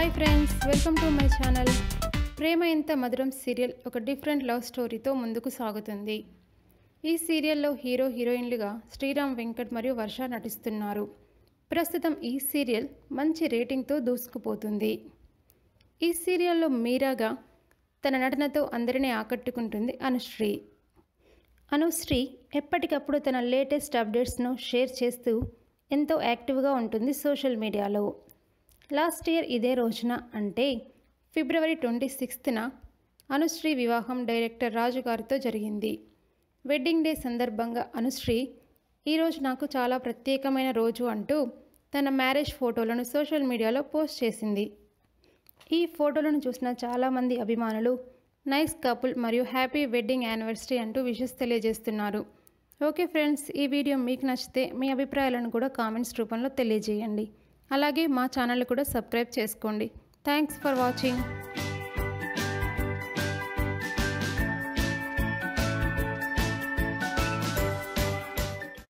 hi friends welcome to my channel Prema Entha Madhuram serial ఒక different love స్టోరీతో ముందుకు సాగుతుంది ఈ సీరియల్లో హీరో హీరోయిన్లుగా శ్రీరామ్ వెంకట్ మరియు వర్ష నటిస్తున్నారు ప్రస్తుతం ఈ సీరియల్ మంచి రేటింగ్తో దూసుకుపోతుంది ఈ సీరియల్లో మీరాగా తన నటనతో అందరినీ ఆకట్టుకుంటుంది అనుశ్రీ అనుశ్రీ ఎప్పటికప్పుడు తన లేటెస్ట్ అప్డేట్స్ను షేర్ చేస్తూ ఎంతో యాక్టివ్గా ఉంటుంది సోషల్ మీడియాలో లాస్ట్ ఇయర్ ఇదే రోజున అంటే ఫిబ్రవరి ట్వంటీ సిక్స్త్న అనుశ్రీ వివాహం డైరెక్టర్ రాజు గారితో జరిగింది వెడ్డింగ్ డే సందర్భంగా అనుశ్రీ ఈరోజు నాకు చాలా ప్రత్యేకమైన రోజు అంటూ తన మ్యారేజ్ ఫోటోలను సోషల్ మీడియాలో పోస్ట్ చేసింది ఈ ఫోటోలను చూసిన చాలామంది అభిమానులు నైస్ కపుల్ మరియు హ్యాపీ వెడ్డింగ్ యానివర్సరీ అంటూ విషెస్ తెలియజేస్తున్నారు ఓకే ఫ్రెండ్స్ ఈ వీడియో మీకు నచ్చితే మీ అభిప్రాయాలను కూడా కామెంట్స్ రూపంలో తెలియజేయండి అలాగే మా ఛానల్ కూడా సబ్స్క్రైబ్ చేసుకోండి థ్యాంక్స్ ఫర్ వాచింగ్